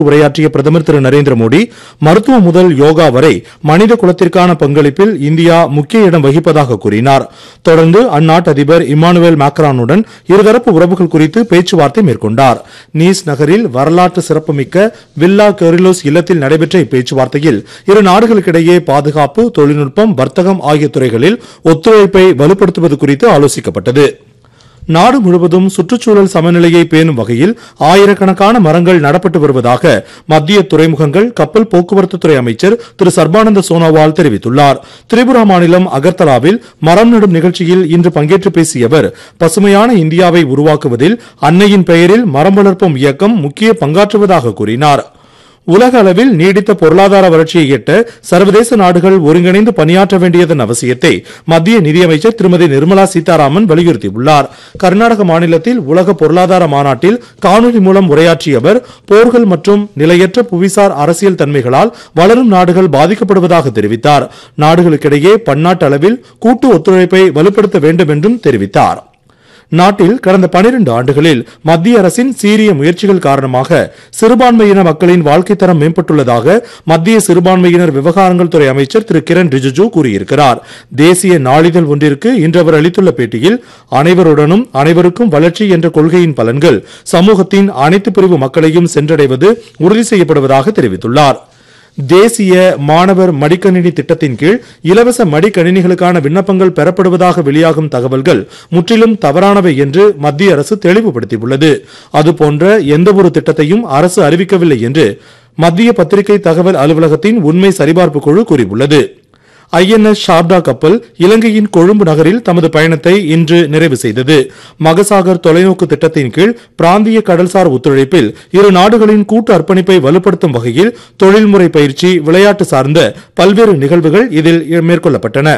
உரையாற்றிய பிரதமர் திரு நரேந்திர மோடி மருத்துவம் முதல் யோகா வரை மனித குலத்திற்கான பங்களிப்பில் இந்தியா முக்கிய இடம் வகிப்பதாக கூறினார் தொடர்ந்து அந்நாட்டு அதிபர் இமானுவேல் மேக்ரானுடன் இருதரப்பு உறவுகள் குறித்து பேச்சுவார்த்தை மேற்கொண்டார் நீஸ் நகரில் வரலாற்று சிறப்புமிக்க வில்லா கெரிலோஸ் இல்லத்தில் நடைபெற்ற இப்பேச்சுவார்த்தையில் இரு நாடுகளுக்கிடையே பாதுகாப்பு தொழில்நுட்பம் வர்த்தகம் ஆகிய துறைகளில் ஒத்துழைப்பை வலுப்படுத்துவது குறித்து ஆலோசிக்கப்பட்டது நாடு முழுவதும் சுற்றுச்சூழல் சமநிலையை பேணும் வகையில் ஆயிரக்கணக்கான மரங்கள் நடப்பட்டு வருவதாக மத்திய துறைமுகங்கள் கப்பல் போக்குவரத்து துறை அமைச்சர் திரு சர்பானந்த சோனோவால் தெரிவித்துள்ளார் திரிபுரா மாநிலம் அகர்தலாவில் மரம் நடும் நிகழ்ச்சியில் இன்று பங்கேற்று பேசிய அவர் பசுமையான இந்தியாவை உருவாக்குவதில் அன்னையின் பெயரில் மரம் வளர்ப்போம் இயக்கம் முக்கிய பங்காற்றுவதாக கூறினார் உலக அளவில் நீடித்த பொருளாதார வளர்ச்சியை எட்ட சர்வதேச நாடுகள் ஒருங்கிணைந்து பணியாற்ற வேண்டியதன் அவசியத்தை மத்திய நிதியமைச்சர் திருமதி நிர்மலா சீதாராமன் வலியுறுத்தியுள்ளார் கர்நாடக மாநிலத்தில் உலக பொருளாதார மாநாட்டில் காணொலி மூலம் உரையாற்றிய அவர் போர்கள் மற்றும் நிலையற்ற புவிசார் அரசியல் தன்மைகளால் வளரும் நாடுகள் பாதிக்கப்படுவதாக தெரிவித்தார் நாடுகளுக்கிடையே பன்னாட்டு அளவில் கூட்டு ஒத்துழைப்பை வலுப்படுத்த வேண்டும் என்றும் தெரிவித்தார் நாட்டில் கடந்த 12 ஆண்டுகளில் மத்திய அரசின் சீரிய முயற்சிகள் காரணமாக சிறுபான்மையின மக்களின் வாழ்க்கைத் தரம் மேம்பட்டுள்ளதாக மத்திய சிறுபான்மையினர் விவகாரங்கள் துறை அமைச்சர் திரு கிரண் ரிஜிஜு கூறியிருக்கிறார் தேசிய நாளிதழ் ஒன்றிற்கு இன்று அவர் அளித்துள்ள பேட்டியில் அனைவருடனும் அனைவருக்கும் வளர்ச்சி என்ற கொள்கையின் பலன்கள் சமூகத்தின் அனைத்து பிரிவு மக்களையும் சென்றடைவது உறுதி செய்யப்படுவதாக தெரிவித்துள்ளார் தேசிய மாணவர் மடிக்கணினி திட்டத்தின் கீழ் இலவச மடிக்கணினிகளுக்கான விண்ணப்பங்கள் பெறப்படுவதாக வெளியாகும் தகவல்கள் முற்றிலும் தவறானவை என்று மத்திய அரசு தெளிவுபடுத்தியுள்ளது அதுபோன்ற எந்தவொரு திட்டத்தையும் அரசு அறிவிக்கவில்லை என்று மத்திய பத்திரிகை தகவல் அலுவலகத்தின் உண்மை சரிபார்ப்பு குழு கூறியுள்ளது ஐஎன்எஸ் ஷார்டா கப்பல் இலங்கையின் கொழும்பு நகரில் தமது பயணத்தை இன்று நிறைவு செய்தது மகசாகர் தொலைநோக்கு திட்டத்தின் கீழ் பிராந்திய கடல்சார் ஒத்துழைப்பில் இரு நாடுகளின் கூட்டு அர்ப்பணிப்பை வலுப்படுத்தும் வகையில் தொழில்முறை பயிற்சி விளையாட்டு சார்ந்த பல்வேறு நிகழ்வுகள் இதில் மேற்கொள்ளப்பட்டன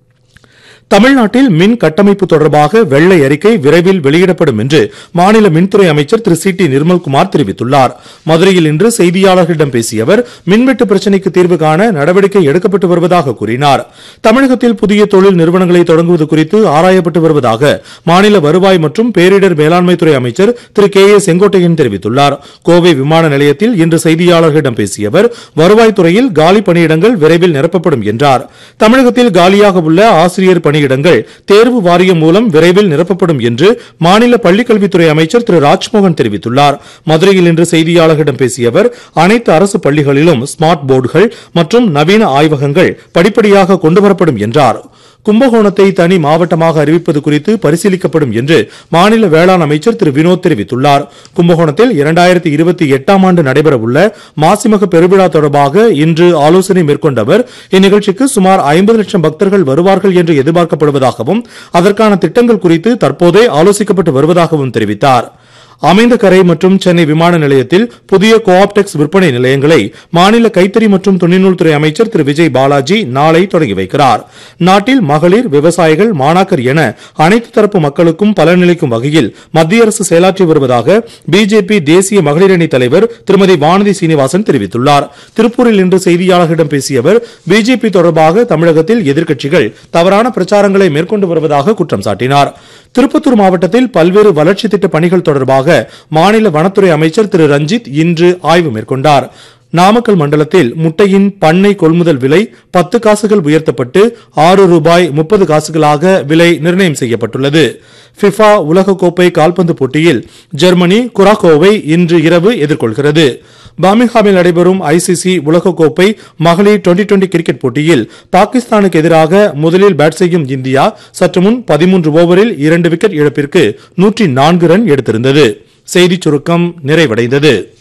தமிழ்நாட்டில் மின் கட்டமைப்பு தொடர்பாக வெள்ளை அறிக்கை விரைவில் வெளியிடப்படும் என்று மாநில மின்துறை அமைச்சர் திரு சி டி நிர்மல்குமார் தெரிவித்துள்ளார் மதுரையில் இன்று செய்தியாளர்களிடம் பேசிய அவர் மின்வெட்டு பிரச்சினைக்கு தீர்வு காண நடவடிக்கை எடுக்கப்பட்டு வருவதாக கூறினார் தமிழகத்தில் புதிய தொழில் நிறுவனங்களை தொடங்குவது குறித்து ஆராயப்பட்டு வருவதாக மாநில வருவாய் மற்றும் பேரிடர் மேலாண்மைத்துறை அமைச்சர் திரு கே ஏ செங்கோட்டையன் தெரிவித்துள்ளார் கோவை விமான நிலையத்தில் இன்று செய்தியாளர்களிடம் பேசிய அவர் வருவாய்த்துறையில் காலி பணியிடங்கள் விரைவில் நிரப்பப்படும் என்றார் தமிழகத்தில் காலியாக உள்ள ஆசிரியர் பணியிடங்கள் தேர்வு வாரியம் மூலம் விரைவில் நிரப்பப்படும் என்று மாநில பள்ளிக்கல்வித்துறை அமைச்சர் திரு ராஜ்மோகன் தெரிவித்துள்ளார் மதுரையில் இன்று செய்தியாளர்களிடம் பேசிய அவர் அனைத்து அரசு பள்ளிகளிலும் ஸ்மார்ட் போர்டுகள் மற்றும் நவீன ஆய்வகங்கள் படிப்படியாக கொண்டுவரப்படும் என்றார் கும்பகோணத்தை தனி மாவட்டமாக அறிவிப்பது குறித்து பரிசீலிக்கப்படும் என்று மாநில வேளாண் அமைச்சர் திரு வினோத் தெரிவித்துள்ளார் கும்பகோணத்தில் இரண்டாயிரத்தி இருபத்தி எட்டாம் ஆண்டு நடைபெறவுள்ள மாசிமக பெருவிழா தொடர்பாக இன்று ஆலோசனை மேற்கொண்ட அவர் இந்நிகழ்ச்சிக்கு சுமார் ஐம்பது லட்சம் பக்தர்கள் வருவார்கள் என்று எதிர்பார்க்கப்படுவதாகவும் அதற்கான திட்டங்கள் குறித்து தற்போதே ஆலோசிக்கப்பட்டு வருவதாகவும் தெரிவித்தார் அமைந்தகரை மற்றும் சென்னை விமான நிலையத்தில் புதிய கோஆப்டெக்ஸ் விற்பனை நிலையங்களை மாநில கைத்தறி மற்றும் துணிநூல் துறை அமைச்சர் திரு விஜய் பாலாஜி நாளை தொடங்கி வைக்கிறார் நாட்டில் மகளிர் விவசாயிகள் மாணாக்கர் என அனைத்து தரப்பு மக்களுக்கும் பலனளிக்கும் வகையில் மத்திய அரசு செயலாற்றி வருவதாக பிஜேபி தேசிய மகளிர் அணி தலைவர் திருமதி வானதி சீனிவாசன் தெரிவித்துள்ளார் திருப்பூரில் இன்று செய்தியாளர்களிடம் பேசிய அவர் பிஜேபி தொடர்பாக தமிழகத்தில் எதிர்க்கட்சிகள் தவறான பிரச்சாரங்களை மேற்கொண்டு வருவதாக குற்றம் சாட்டினார் திருப்பத்தூர் மாவட்டத்தில் பல்வேறு வளர்ச்சி திட்ட பணிகள் தொடர்பாக மாநில வனத்துறை அமைச்சர் திரு ரஞ்சித் இன்று ஆய்வு மேற்கொண்டார் நாமக்கல் மண்டலத்தில் முட்டையின் பண்ணை கொள்முதல் விலை பத்து காசுகள் உயர்த்தப்பட்டு ஆறு ரூபாய் முப்பது காசுகளாக விலை நிர்ணயம் செய்யப்பட்டுள்ளது ஃபிஃபா உலகக்கோப்பை கால்பந்து போட்டியில் ஜெர்மனி குராகோவை இன்று இரவு எதிர்கொள்கிறது பாமிங்ஹாமில் நடைபெறும் ஐசிசி உலகக்கோப்பை மகளிர் டுவெண்டி டுவெண்டி கிரிக்கெட் போட்டியில் பாகிஸ்தானுக்கு எதிராக முதலில் பேட் செய்யும் இந்தியா சற்று முன் பதிமூன்று ஓவரில் இரண்டு விக்கெட் இழப்பிற்கு நூற்றி நான்கு ரன் எடுத்திருந்தது செய்திச் சுருக்கம் நிறைவடைந்தது